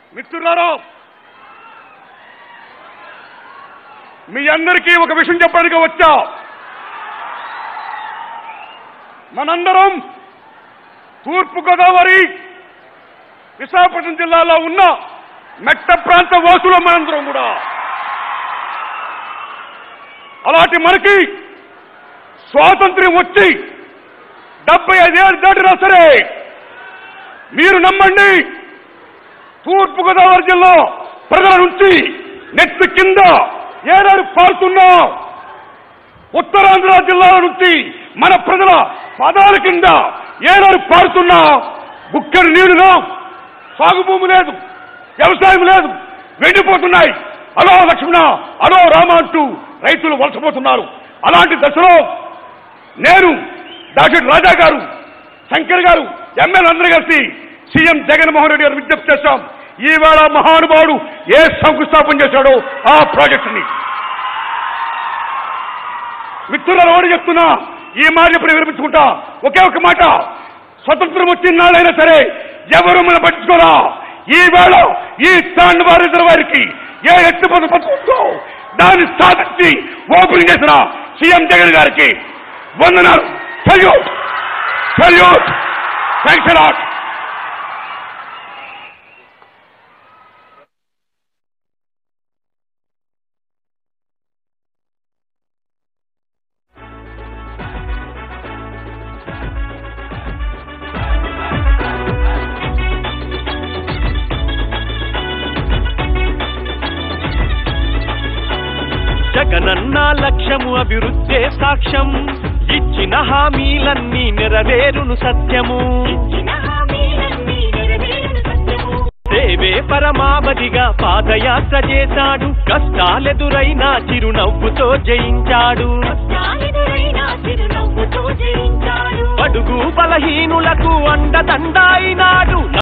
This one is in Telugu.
మిత్రులారా మీ అందరికీ ఒక విషయం చెప్పడానికి వచ్చా మనందరం తూర్పు గోదావరి విశాఖపట్నం జిల్లాలో ఉన్న మెట్ట ప్రాంత వాసులు మనందరం కూడా అలాంటి మనకి స్వాతంత్ర్యం వచ్చి డెబ్బై ఐదేళ్ళు దాటినా సరే మీరు నమ్మండి తూర్పు గోదావరి జిల్లా ప్రజల నుంచి నెత్తి కింద ఏనాడు పారుతున్నా ఉత్తరాంధ్ర జిల్లాల నుంచి మన ప్రజల పదాల కింద ఏనాడు పారుతున్నా బుక్కడి నీళ్లుగా సాగు భూమి లేదు వ్యవసాయం లేదు వెండిపోతున్నాయి అలో లక్ష్మణ అలో రామ అంటూ రైతులు వలసపోతున్నారు అలాంటి దశలో నేను డాక్టర్ రాజా గారు శంకర్ గారు ఎమ్మెల్యే అందరూ కలిసి సీఎం జగన్మోహన్ రెడ్డి గారు విజ్ఞప్తి చేశాం ఈవేళ మహానుభావుడు ఏ శంకుస్థాపన చేశాడో ఆ ప్రాజెక్టుని మిత్రుల ఓడి చెప్తున్నా ఈ మాట ఇప్పుడు వినిపించుకుంటా ఒకే ఒక మాట స్వతంత్రం వచ్చిన నాడైనా సరే ఎవరు మనం పట్టించుకోరా ఈ వేళ ఈ తాండవ రిజర్వాయర్కి ఏ ఎట్టు పద పథకంతో దాన్ని సాధించి ఓపెనింగ్ చేసిన సీఎం జగన్ గారికి వందనాలు సల్యూట్ సల్యూట్ థ్యాంక్స్ లాట్ జగనన్న లక్ష్యము అభివృద్ధే సాక్ష్యం ఇచ్చిన హామీలన్నీ నెరవేరును సత్యము సేవే పరమావధిగా పాదయాత్ర చేశాడు కష్టాలెదురైనా చిరునవ్వుతో జయించాడు బడుగు బలహీనులకు అండదండాయినాడు